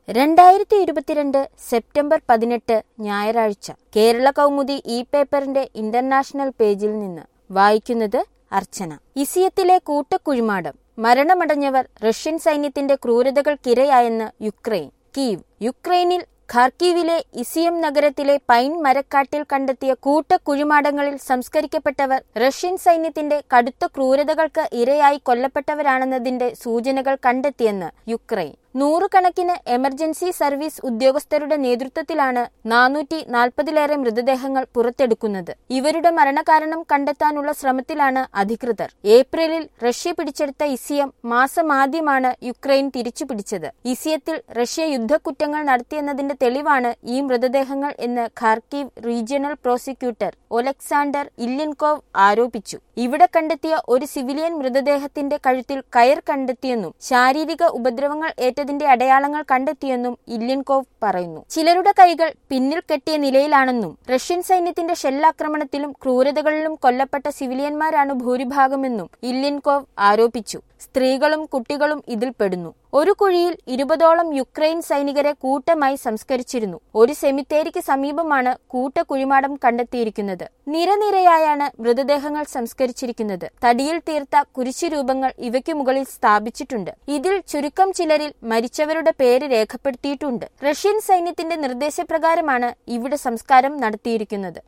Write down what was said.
രണ്ടായിരത്തി ഇരുപത്തിരണ്ട് സെപ്റ്റംബർ പതിനെട്ട് ഞായറാഴ്ച കേരള കൗമുദി ഇ പേപ്പറിന്റെ ഇന്റർനാഷണൽ പേജിൽ നിന്ന് വായിക്കുന്നത് അർച്ചന ഇസിയത്തിലെ കൂട്ടക്കുഴിമാടം മരണമടഞ്ഞവർ റഷ്യൻ സൈന്യത്തിന്റെ ക്രൂരതകൾക്കിരയായെന്ന് യുക്രൈൻ കീവ് യുക്രൈനിൽ ഖാർക്കീവിലെ ഇസിയം നഗരത്തിലെ പൈൻ മരക്കാട്ടിൽ കണ്ടെത്തിയ കൂട്ടക്കുഴിമാടങ്ങളിൽ സംസ്കരിക്കപ്പെട്ടവർ റഷ്യൻ സൈന്യത്തിന്റെ കടുത്ത ക്രൂരതകൾക്ക് ഇരയായി കൊല്ലപ്പെട്ടവരാണെന്നതിന്റെ സൂചനകൾ കണ്ടെത്തിയെന്ന് യുക്രൈൻ നൂറുകണക്കിന് എമർജൻസി സർവീസ് ഉദ്യോഗസ്ഥരുടെ നേതൃത്വത്തിലാണ് നാനൂറ്റി നാൽപ്പതിലേറെ മൃതദേഹങ്ങൾ പുറത്തെടുക്കുന്നത് ഇവരുടെ മരണകാരണം കണ്ടെത്താനുള്ള ശ്രമത്തിലാണ് അധികൃതർ ഏപ്രിലിൽ റഷ്യ പിടിച്ചെടുത്ത ഇസിയം മാസമാദ്യമാണ് യുക്രൈൻ തിരിച്ചുപിടിച്ചത് ഇസിയത്തിൽ റഷ്യ യുദ്ധക്കുറ്റങ്ങൾ നടത്തിയെന്നതിന്റെ തെളിവാണ് ഈ മൃതദേഹങ്ങൾ എന്ന് Kharkiv regional prosecutor Oleksandr Ilyenkov ആരോപിച്ചു ഇവിടെ കണ്ടെത്തിയ ഒരു സിവിലിയൻ മൃതദേഹത്തിന്റെ കഴുത്തിൽ കയർ കണ്ടെത്തിയെന്നും ശാരീരിക ഉപദ്രവങ്ങൾ ഏറ്റതിന്റെ അടയാളങ്ങൾ കണ്ടെത്തിയെന്നും ഇല്യൻകോവ് പറയുന്നു ചിലരുടെ കൈകൾ പിന്നിൽ കെട്ടിയ നിലയിലാണെന്നും റഷ്യൻ സൈന്യത്തിന്റെ ഷെല്ലാക്രമണത്തിലും ക്രൂരതകളിലും കൊല്ലപ്പെട്ട സിവിലിയന്മാരാണ് ഭൂരിഭാഗമെന്നും ഇല്യൻകോവ് ആരോപിച്ചു സ്ത്രീകളും കുട്ടികളും ഇതിൽപ്പെടുന്നു ഒരു കുഴിയിൽ ഇരുപതോളം യുക്രൈൻ സൈനികരെ കൂട്ടമായി സംസ്കരിച്ചിരുന്നു ഒരു സെമിത്തേരിക്ക് സമീപമാണ് കൂട്ടക്കുഴിമാടം കണ്ടെത്തിയിരിക്കുന്നത് നിരനിരയായാണ് മൃതദേഹങ്ങൾ സംസ്കരിച്ചിരിക്കുന്നത് തടിയിൽ തീർത്ത കുരിശുരൂപങ്ങൾ ഇവയ്ക്കു മുകളിൽ സ്ഥാപിച്ചിട്ടുണ്ട് ഇതിൽ ചുരുക്കം ചിലരിൽ മരിച്ചവരുടെ പേര് രേഖപ്പെടുത്തിയിട്ടുണ്ട് റഷ്യൻ സൈന്യത്തിന്റെ നിർദ്ദേശപ്രകാരമാണ് ഇവിടെ സംസ്കാരം നടത്തിയിരിക്കുന്നത്